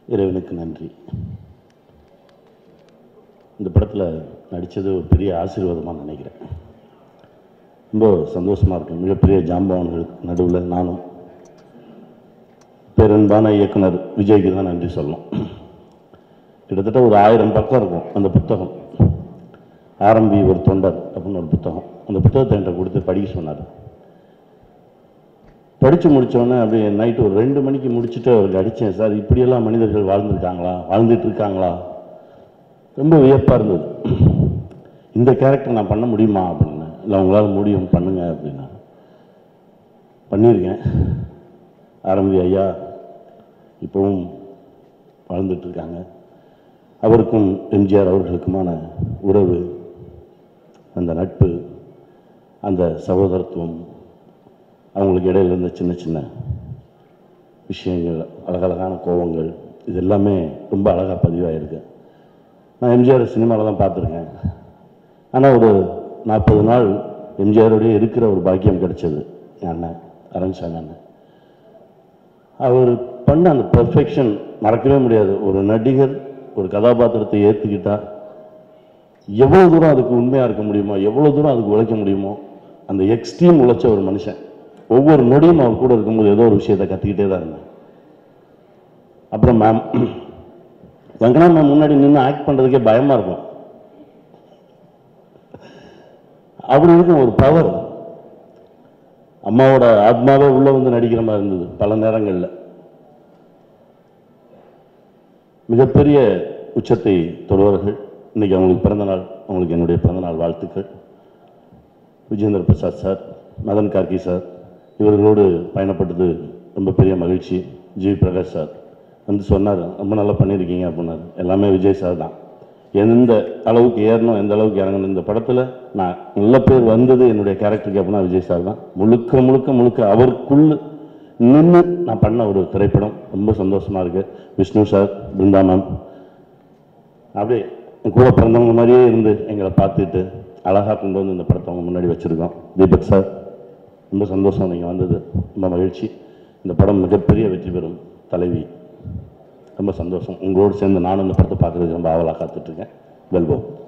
இறைவனுக்கு நன்றி இந்த படத்தில் நடித்தது ஒரு பெரிய ஆசீர்வாதமாக நினைக்கிறேன் ரொம்ப சந்தோஷமாக இருக்கு மிகப்பெரிய ஜாம்பவான்களுக்கு நடுவில் நானும் பேரன்பான இயக்குனர் விஜய்க்கு தான் நன்றி சொல்லணும் கிட்டத்தட்ட ஒரு ஆயிரம் பக்கம் இருக்கும் அந்த புத்தகம் ஆரம்பி ஒரு தொண்டர் அப்படின்னு ஒரு புத்தகம் அந்த புத்தகத்தை என்கிட்ட கொடுத்து படிக்க சொன்னார் படித்து முடித்தோடனே அப்படியே நைட்டு ஒரு ரெண்டு மணிக்கு முடிச்சுட்டு அவருக்கு அடித்தேன் சார் இப்படியெல்லாம் மனிதர்கள் வாழ்ந்துருக்காங்களா வாழ்ந்துட்டு இருக்காங்களா ரொம்ப வியப்பாக இருந்தது இந்த கேரக்டர் நான் பண்ண முடியுமா அப்படின்னு இல்லை உங்களால் முடியும் பண்ணுங்க அப்படின்னா பண்ணியிருக்கேன் ஆரம்பி ஐயா இப்போவும் வாழ்ந்துட்டு இருக்காங்க அவருக்கும் எம்ஜிஆர் அவர்களுக்குமான உறவு அந்த நட்பு அந்த சகோதரத்துவம் அவங்களுக்கு இடையில இருந்த சின்ன சின்ன விஷயங்கள் அழகழகான கோபங்கள் இது எல்லாமே ரொம்ப அழகாக பதிவாயிருக்கு நான் எம்ஜிஆர் சினிமாவில் தான் பார்த்துருக்கேன் ஆனால் ஒரு நாற்பது நாள் எம்ஜிஆரோடய இருக்கிற ஒரு பாக்கியம் கிடைச்சது என் அண்ணன் அரண்சாமி அண்ணன் அவர் பண்ண அந்த பெர்ஃபெக்ஷன் மறக்கவே முடியாது ஒரு நடிகர் ஒரு கதாபாத்திரத்தை ஏற்றுக்கிட்டா எவ்வளோ தூரம் அதுக்கு உண்மையாக இருக்க முடியுமோ எவ்வளோ தூரம் அதுக்கு உழைக்க முடியுமோ அந்த எக்ஸ்ட்ரீம் உழைச்ச ஒரு மனுஷன் ஒவ்வொரு நொடியும் அவர் கூட இருக்கும்போது ஏதோ ஒரு விஷயத்தை கற்றுக்கிட்டே தான் இருந்தேன் அப்புறம் மேம் வெங்கடா மேம் முன்னாடி நின்று ஆக்ட் பண்ணுறதுக்கே பயமாக இருக்கும் அப்படி இருக்கும் ஒரு பவர் அம்மாவோட ஆத்மாவே உள்ள வந்து நடிக்கிற மாதிரி இருந்தது பல நேரங்களில் மிகப்பெரிய உச்சத்தை தொடுவார்கள் இன்னைக்கு அவங்களுக்கு பிறந்த நாள் அவங்களுக்கு என்னுடைய பிறந்த நாள் வாழ்த்துக்கள் விஜேந்திர பிரசாத் சார் மதன் கார்கி சார் இவர்களோடு பயணப்பட்டது ரொம்ப பெரிய மகிழ்ச்சி ஜி பிரகாஷ் சார் வந்து சொன்னார் ரொம்ப நல்லா பண்ணியிருக்கீங்க அப்படின்னாரு எல்லாமே விஜய் சார் தான் எந்த அளவுக்கு ஏறணும் எந்த அளவுக்கு இறங்கணும் இந்த படத்தில் நான் நல்ல பேர் வந்தது என்னுடைய கேரக்டருக்கு அப்படின்னா விஜய் சார் தான் முழுக்க முழுக்க முழுக்க அவருக்குள்ள நின்று நான் பண்ண ஒரு திரைப்படம் ரொம்ப சந்தோஷமாக இருக்கு விஷ்ணு சார் பிருந்தா மேம் அப்படியே என் கூட பிறந்தவங்க மாதிரியே இருந்து எங்களை பார்த்துட்டு அழகாக கொண்டு வந்து இந்த படத்தை அவங்க முன்னாடி வச்சுருக்கோம் தீபக் சார் ரொம்ப சந்தோஷம் நீங்கள் வந்தது ரொம்ப மகிழ்ச்சி இந்த படம் மிகப்பெரிய வெற்றி பெறும் தலைவி ரொம்ப சந்தோஷம் உங்களோடு சேர்ந்து நானும் இந்த படத்தை பார்க்குறதுக்கு ரொம்ப ஆவலாக காத்துட்ருக்கேன் வெல்வோம்